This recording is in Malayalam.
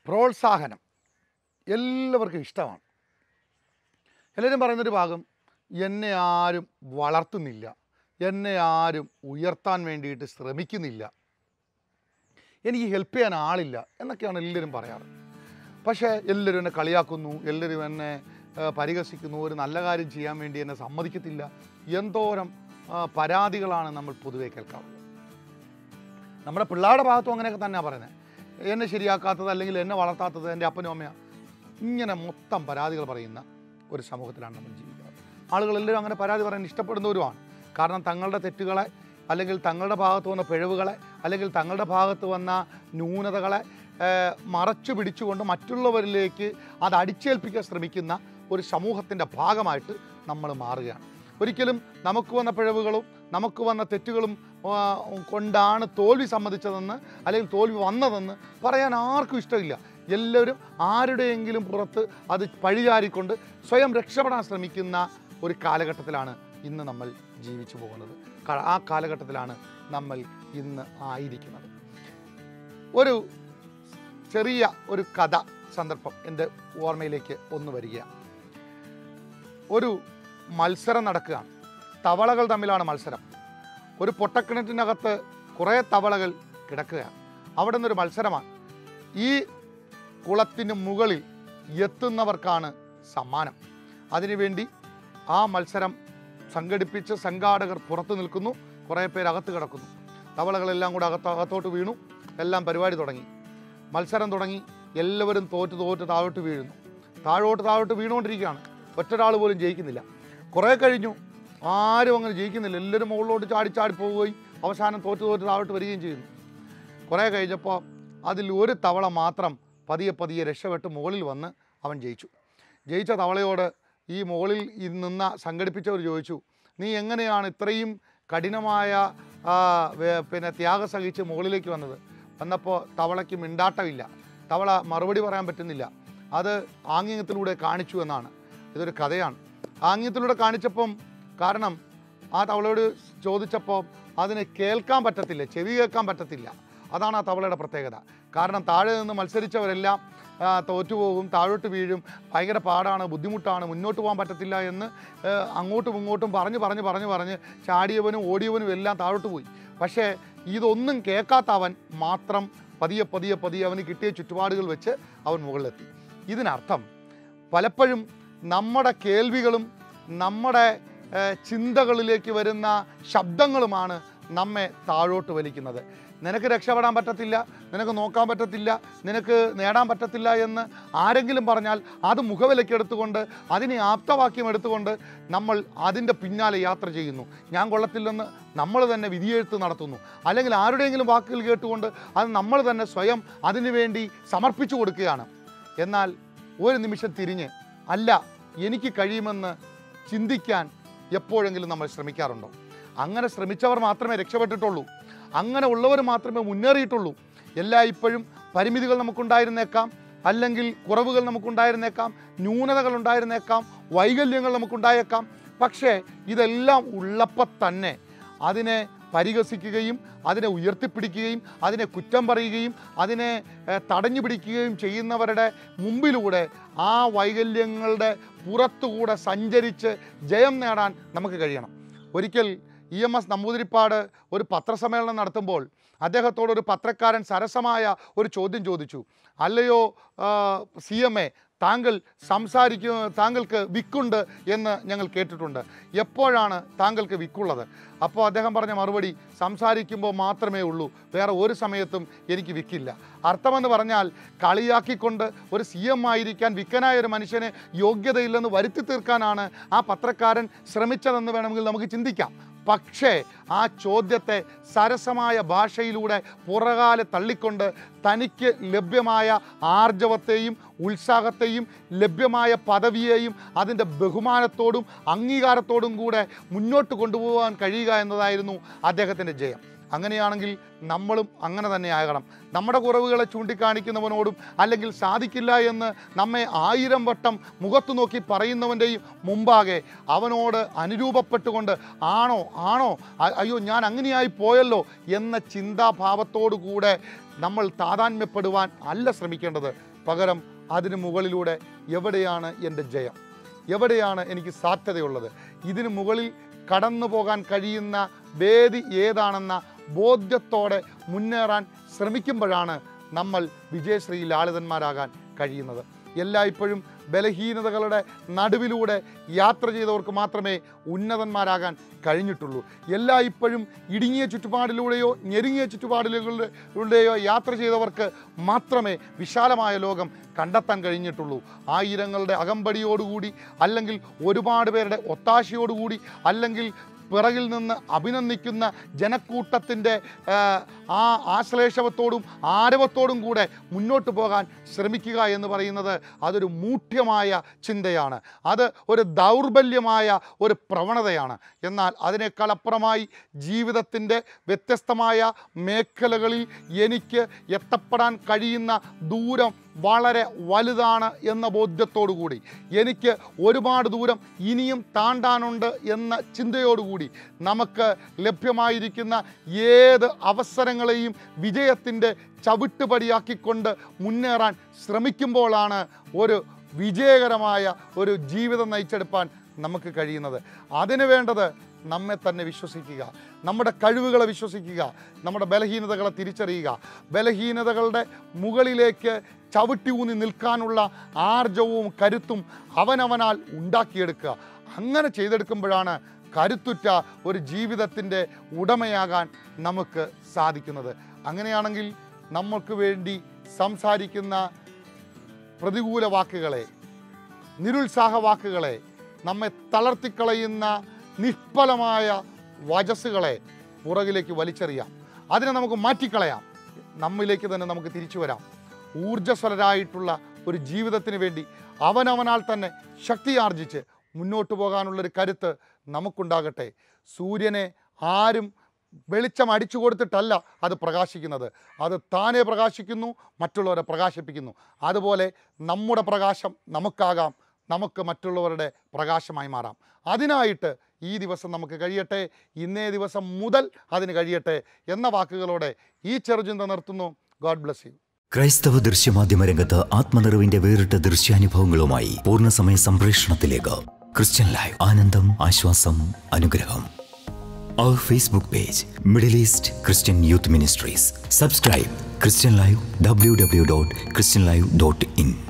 പ്രോത്സാഹനം എല്ലാവർക്കും ഇഷ്ടമാണ് എല്ലാവരും പറയുന്നൊരു ഭാഗം എന്നെ ആരും വളർത്തുന്നില്ല എന്നെ ആരും ഉയർത്താൻ വേണ്ടിയിട്ട് ശ്രമിക്കുന്നില്ല എനിക്ക് ഹെൽപ്പ് ചെയ്യാൻ ആളില്ല എന്നൊക്കെയാണ് എല്ലാവരും പറയാറ് പക്ഷേ എല്ലാവരും എന്നെ കളിയാക്കുന്നു എല്ലാവരും എന്നെ ആ, പരിഹസിക്കുന്നു ഒരു നല്ല കാര്യം ചെയ്യാൻ വേണ്ടി എന്നെ സമ്മതിക്കത്തില്ല എന്തോരം ആ, പരാതികളാണ് നമ്മൾ പൊതുവെ കേൾക്കാറുള്ളത് നമ്മുടെ പിള്ളേരുടെ ഭാഗത്തും അങ്ങനെയൊക്കെ തന്നെയാണ് പറയുന്നത് എന്നെ ശരിയാക്കാത്തത് അല്ലെങ്കിൽ എന്നെ വളർത്താത്തത് എൻ്റെ അപ്പനും അമ്മയാണ് ഇങ്ങനെ മൊത്തം പരാതികൾ പറയുന്ന ഒരു സമൂഹത്തിലാണ് നമ്മൾ ജീവിക്കുന്നത് ആളുകളെല്ലാവരും അങ്ങനെ പരാതി പറയാൻ ഇഷ്ടപ്പെടുന്നവരുമാണ് കാരണം തങ്ങളുടെ തെറ്റുകളെ അല്ലെങ്കിൽ തങ്ങളുടെ ഭാഗത്ത് വന്ന പിഴവുകളെ അല്ലെങ്കിൽ തങ്ങളുടെ ഭാഗത്ത് വന്ന ന്യൂനതകളെ ഏഹ്, മറച്ചു പിടിച്ചുകൊണ്ട് മറ്റുള്ളവരിലേക്ക് അത് അടിച്ചേൽപ്പിക്കാൻ ശ്രമിക്കുന്ന ഒരു സമൂഹത്തിൻ്റെ ഭാഗമായിട്ട് നമ്മൾ മാറുകയാണ് ഒരിക്കലും നമുക്ക് വന്ന പിഴവുകളും നമുക്ക് വന്ന തെറ്റുകളും ആ, കൊണ്ടാണ് തോൽവി സമ്മതിച്ചതെന്ന് അല്ലെങ്കിൽ തോൽവി വന്നതെന്ന് പറയാൻ ആർക്കും ഇഷ്ടമില്ല എല്ലാവരും ആരുടെയെങ്കിലും പുറത്ത് അത് പഴിചാരിക്കൊണ്ട് സ്വയം രക്ഷപ്പെടാൻ ശ്രമിക്കുന്ന ഒരു കാലഘട്ടത്തിലാണ് ഇന്ന് നമ്മൾ ജീവിച്ചു പോകുന്നത് ക- ആ കാലഘട്ടത്തിലാണ് നമ്മൾ ഇന്ന് ആയിരിക്കുന്നത് ഒരു ചെറിയ ഒരു കഥ സന്ദർഭം എൻ്റെ ഓർമ്മയിലേക്ക് ഒന്ന് വരികയാണ് ഒരു മത്സരം നടക്കുകയാണ് തവളകൾ തമ്മിലാണ് മത്സരം ഒരു പൊട്ടക്കിണറ്റിനകത്ത് കുറേ തവളകൾ കിടക്കുകയാണ് അവിടെ നിന്നൊരു മത്സരമാണ് ഈ കുളത്തിന് മുകളിൽ എത്തുന്നവർക്കാണ് സമ്മാനം അതിനുവേണ്ടി ആ മത്സരം സംഘടിപ്പിച്ച് സംഘാടകർ പുറത്തു നിൽക്കുന്നു കുറേ പേര് അകത്ത് കിടക്കുന്നു തവളകളെല്ലാം കൂടെ അകത്ത് അകത്തോട്ട് വീണു എല്ലാം പരിപാടി തുടങ്ങി മത്സരം തുടങ്ങി എല്ലാവരും തോറ്റ് തോറ്റ് താഴോട്ട് വീഴുന്നു താഴോട്ട് താഴോട്ട് വീണുകൊണ്ടിരിക്കുകയാണ് ഒറ്റൊരാൾ പോലും ജയിക്കുന്നില്ല കുറേ കഴിഞ്ഞു ആരും അങ്ങനെ ജയിക്കുന്നില്ല എല്ലാവരും മുകളിലോട്ട് ചാടി ചാടി പോവുകയും അവസാനം തോറ്റ് തോറ്റ് താഴോട്ട് വരികയും ചെയ്യുന്നു കുറേ കഴിഞ്ഞപ്പോൾ അതിൽ ഒരു തവള മാത്രം പതിയെ പതിയെ രക്ഷപ്പെട്ട് മുകളിൽ വന്ന് അവൻ ജയിച്ചു ജയിച്ച തവളയോട് ഈ മുകളിൽ ഈ നിന്ന സംഘടിപ്പിച്ചവർ ചോദിച്ചു നീ എങ്ങനെയാണ് ഇത്രയും കഠിനമായ ആ, വേ- പിന്നെ ത്യാഗം സഹിച്ച് മുകളിലേക്ക് വന്നത് വന്നപ്പോൾ തവളയ്ക്ക് മിണ്ടാട്ടമില്ല തവള മറുപടി പറയാൻ പറ്റുന്നില്ല അത് ആംഗ്യത്തിലൂടെ കാണിച്ചു എന്നാണ് ഇതൊരു കഥയാണ് ആംഗ്യത്തിലൂടെ കാണിച്ചപ്പം കാരണം ആ തവളയോട് ചോദിച്ചപ്പോൾ അതിന് കേൾക്കാൻ പറ്റത്തില്ല ചെവി കേൾക്കാൻ പറ്റത്തില്ല അതാണ് ആ തവളയുടെ പ്രത്യേകത കാരണം താഴെ നിന്ന് മത്സരിച്ചവരെല്ലാം ആ, തോറ്റുപോകും താഴോട്ട് വീഴും ഭയങ്കര പാടാണ് ബുദ്ധിമുട്ടാണ് മുന്നോട്ട് പോകാൻ പറ്റത്തില്ല എന്ന് ആ, അങ്ങോട്ടും ഇങ്ങോട്ടും പറഞ്ഞ് പറഞ്ഞ് പറഞ്ഞ് പറഞ്ഞ് ചാടിയവനും ഓടിയവനും എല്ലാം താഴോട്ട് പോയി പക്ഷേ ഇതൊന്നും കേൾക്കാത്ത അവൻ മാത്രം പതിയെ പതിയെ പതിയെ അവന് കിട്ടിയ ചുറ്റുപാടുകൾ വെച്ച് അവൻ മുകളിലെത്തി ഇതിനർത്ഥം പലപ്പോഴും നമ്മുടെ കേൾവികളും നമ്മുടെ ഏഹ്, ചിന്തകളിലേക്ക് വരുന്ന ശബ്ദങ്ങളുമാണ് നമ്മെ താഴോട്ട് വലിക്കുന്നത് നിനക്ക് രക്ഷപ്പെടാൻ പറ്റത്തില്ല നിനക്ക് നോക്കാൻ പറ്റത്തില്ല നിനക്ക് നേടാൻ പറ്റത്തില്ല എന്ന് ആരെങ്കിലും പറഞ്ഞാൽ അത് മുഖവിലയ്ക്ക് എടുത്തുകൊണ്ട് അതിനെ ആപ്തവാക്യം എടുത്തുകൊണ്ട് നമ്മൾ അതിൻ്റെ പിന്നാലെ യാത്ര ചെയ്യുന്നു ഞാൻ കൊള്ളത്തില്ലെന്ന് നമ്മൾ തന്നെ വിധിയെഴുത്ത് നടത്തുന്നു അല്ലെങ്കിൽ ആരുടെയെങ്കിലും വാക്കുകൾ കേട്ടുകൊണ്ട് അത് നമ്മൾ തന്നെ സ്വയം അതിനുവേണ്ടി സമർപ്പിച്ചു കൊടുക്കുകയാണ് എന്നാൽ ഒരു നിമിഷം തിരിഞ്ഞ് അല്ല എനിക്ക് കഴിയുമെന്ന് ചിന്തിക്കാൻ എപ്പോഴെങ്കിലും നമ്മൾ ശ്രമിക്കാറുണ്ടോ അങ്ങനെ ശ്രമിച്ചവർ മാത്രമേ രക്ഷപ്പെട്ടിട്ടുള്ളൂ അങ്ങനെ ഉള്ളവർ മാത്രമേ മുന്നേറിയിട്ടുള്ളൂ എല്ലാ ഇപ്പോഴും പരിമിതികൾ നമുക്കുണ്ടായിരുന്നേക്കാം അല്ലെങ്കിൽ കുറവുകൾ നമുക്കുണ്ടായിരുന്നേക്കാം ന്യൂനതകൾ ഉണ്ടായിരുന്നേക്കാം വൈകല്യങ്ങൾ നമുക്കുണ്ടായേക്കാം പക്ഷേ ഇതെല്ലാം ഉള്ളപ്പോൾ തന്നെ അതിനെ പരിഹസിക്കുകയും അതിനെ ഉയർത്തിപ്പിടിക്കുകയും അതിനെ കുറ്റം പറയുകയും അതിനെ ഏഹ്, തടഞ്ഞു പിടിക്കുകയും ചെയ്യുന്നവരുടെ മുമ്പിലൂടെ ആ വൈകല്യങ്ങളുടെ പുറത്തുകൂടെ സഞ്ചരിച്ച് ജയം നേടാൻ നമുക്ക് കഴിയണം ഒരിക്കൽ ഇ എം എസ് നമ്പൂതിരിപ്പാട് ഒരു പത്രസമ്മേളനം നടത്തുമ്പോൾ അദ്ദേഹത്തോട് ഒരു പത്രക്കാരൻ സരസമായ ഒരു ചോദ്യം ചോദിച്ചു അല്ലയോ സി എം എ താങ്കൾ സംസാരിക്കു താങ്കൾക്ക് വിക്കുണ്ട് എന്ന് ഞങ്ങൾ കേട്ടിട്ടുണ്ട് എപ്പോഴാണ് താങ്കൾക്ക് വിക്കുള്ളത് അപ്പോൾ അദ്ദേഹം പറഞ്ഞ മറുപടി സംസാരിക്കുമ്പോൾ മാത്രമേ ഉള്ളൂ വേറെ ഒരു സമയത്തും എനിക്ക് വിക്കില്ല അർത്ഥമെന്ന് പറഞ്ഞാൽ കളിയാക്കിക്കൊണ്ട് ഒരു സി എം ആയിരിക്കാൻ വിക്കനായ ഒരു മനുഷ്യന് യോഗ്യതയില്ലെന്ന് വരുത്തി തീർക്കാനാണ് ആ പത്രക്കാരൻ ശ്രമിച്ചതെന്ന് വേണമെങ്കിൽ നമുക്ക് ചിന്തിക്കാം പക്ഷേ ആ ചോദ്യത്തെ സരസമായ ഭാഷയിലൂടെ പുറകാലെ തള്ളിക്കൊണ്ട് തനിക്ക് ലഭ്യമായ ആർജവത്തെയും ഉത്സാഹത്തെയും ലഭ്യമായ പദവിയെയും അതിൻ്റെ ബഹുമാനത്തോടും അംഗീകാരത്തോടും കൂടെ മുന്നോട്ട് കൊണ്ടുപോകാൻ കഴിയുക എന്നതായിരുന്നു അദ്ദേഹത്തിൻ്റെ ജയം അങ്ങനെയാണെങ്കിൽ നമ്മളും അങ്ങനെ തന്നെ ആകണം നമ്മുടെ കുറവുകളെ ചൂണ്ടിക്കാണിക്കുന്നവനോടും അല്ലെങ്കിൽ സാധിക്കില്ല എന്ന് നമ്മെ ആയിരം വട്ടം മുഖത്തു നോക്കി പറയുന്നവൻ്റെയും മുമ്പാകെ അവനോട് അനുരൂപപ്പെട്ടുകൊണ്ട് ആണോ ആണോ അ- അയ്യോ ഞാൻ അങ്ങനെയായി പോയല്ലോ എന്ന ചിന്താഭാവത്തോടു കൂടെ നമ്മൾ താതാന്മ്യപ്പെടുവാൻ അല്ല ശ്രമിക്കേണ്ടത് പകരം അതിന് മുകളിലൂടെ എവിടെയാണ് എൻ്റെ ജയം എവിടെയാണ് എനിക്ക് സാധ്യതയുള്ളത് ഇതിന് മുകളിൽ കടന്നു പോകാൻ കഴിയുന്ന വേദി ഏതാണെന്ന ബോധ്യത്തോടെ മുന്നേറാൻ ശ്രമിക്കുമ്പോഴാണ് നമ്മൾ വിജയശ്രീ ലാളിതന്മാരാകാൻ കഴിയുന്നത് എല്ലായ്പ്പോഴും ബലഹീനതകളുടെ നടുവിലൂടെ യാത്ര ചെയ്തവർക്ക് മാത്രമേ ഉന്നതന്മാരാകാൻ കഴിഞ്ഞിട്ടുള്ളൂ എല്ലായ്പ്പോഴും ഇടുങ്ങിയ ചുറ്റുപാടിലൂടെയോ ഞെരുങ്ങിയ ചുറ്റുപാടിലൂടെയോ യാത്ര ചെയ്തവർക്ക് മാത്രമേ വിശാലമായ ലോകം കണ്ടെത്താൻ കഴിഞ്ഞിട്ടുള്ളൂ ആയിരങ്ങളുടെ അകമ്പടിയോടുകൂടി അല്ലെങ്കിൽ ഒരുപാട് പേരുടെ ഒത്താശയോടുകൂടി അല്ലെങ്കിൽ പിറകിൽ നിന്ന് അഭിനന്ദിക്കുന്ന ജനക്കൂട്ടത്തിൻ്റെ ആ, ആ ആശ്ലേഷവത്തോടും ആരവത്തോടും കൂടെ മുന്നോട്ട് പോകാൻ ശ്രമിക്കുക എന്ന് പറയുന്നത് അതൊരു മൂഢ്യമായ ചിന്തയാണ് അത് ഒരു ദൗർബല്യമായ ഒരു പ്രവണതയാണ് എന്നാൽ അതിനേക്കാൾ അപ്പുറമായി ജീവിതത്തിൻ്റെ വ്യത്യസ്തമായ മേഖലകളിൽ എനിക്ക് എത്തപ്പെടാൻ കഴിയുന്ന ദൂരം വളരെ വലുതാണ് എന്ന ബോധ്യത്തോടു കൂടി എനിക്ക് ഒരുപാട് ദൂരം ഇനിയും താണ്ടാനുണ്ട് എന്ന ചിന്തയോടുകൂടി നമുക്ക് ലഭ്യമായിരിക്കുന്ന ഏത് അവസരങ്ങളെയും വിജയത്തിൻ്റെ ചവിട്ടുപടിയാക്കിക്കൊണ്ട് മുന്നേറാൻ ശ്രമിക്കുമ്പോഴാണ് ഒരു വിജയകരമായ ഒരു ജീവിതം നയിച്ചെടുപ്പാൻ നമുക്ക് കഴിയുന്നത് അതിന് വേണ്ടത് നമ്മെ തന്നെ വിശ്വസിക്കുക നമ്മുടെ കഴിവുകളെ വിശ്വസിക്കുക നമ്മുടെ ബലഹീനതകളെ തിരിച്ചറിയുക ബലഹീനതകളുടെ മുകളിലേക്ക് ചവിട്ടി ഊന്നി നിൽക്കാനുള്ള ആർജവും കരുത്തും അവനവനാൽ ഉണ്ടാക്കിയെടുക്കുക അങ്ങനെ ചെയ്തെടുക്കുമ്പോഴാണ് കരുത്തുറ്റ ഒരു ജീവിതത്തിൻ്റെ ഉടമയാകാൻ നമുക്ക് സാധിക്കുന്നത് അങ്ങനെയാണെങ്കിൽ നമുക്ക് വേണ്ടി സംസാരിക്കുന്ന പ്രതികൂല വാക്കുകളെ നിരുത്സാഹ വാക്കുകളെ നമ്മെ തളർത്തിക്കളയുന്ന നിഷ്ഫലമായ വചസ്സുകളെ പുറകിലേക്ക് വലിച്ചെറിയാം അതിനെ നമുക്ക് മാറ്റിക്കളയാം നമ്മിലേക്ക് തന്നെ നമുക്ക് തിരിച്ചു വരാം ഊർജ്ജസ്വലരായിട്ടുള്ള ഒരു ജീവിതത്തിന് വേണ്ടി അവനവനാൽ തന്നെ ശക്തി ആർജിച്ച് മുന്നോട്ട് പോകാനുള്ളൊരു കരുത്ത് നമുക്കുണ്ടാകട്ടെ സൂര്യനെ ആരും വെളിച്ചം അടിച്ചു കൊടുത്തിട്ടല്ല അത് പ്രകാശിക്കുന്നത് അത് താനെ പ്രകാശിക്കുന്നു മറ്റുള്ളവരെ പ്രകാശിപ്പിക്കുന്നു അതുപോലെ നമ്മുടെ പ്രകാശം നമുക്കാകാം നമുക്ക് മറ്റുള്ളവരുടെ പ്രകാശമായി മാറാം അതിനായിട്ട് ഈ ദിവസം നമുക്ക് കഴിയട്ടെ ഇന്നേ ദിവസം മുതൽ അതിന് കഴിയട്ടെ എന്ന വാക്കുകളോടെ ഈ ചെറുചിന്ത നിർത്തുന്നു ഗോഡ് ബ്ലസ് യു ക്രൈസ്തവ ദൃശ്യമാധ്യമ രംഗത്ത് ആത്മനിറവിന്റെ വേറിട്ട ദൃശ്യാനുഭവങ്ങളുമായി പൂർണ്ണസമയ സംപ്രേഷണത്തിലേക്ക് ക്രിസ്ത്യൻ ലൈവ് ആനന്ദം ആശ്വാസം അനുഗ്രഹം അവർ Facebook page Middle East Christian youth ministries subscribe Christian live W W dot Christian live dot in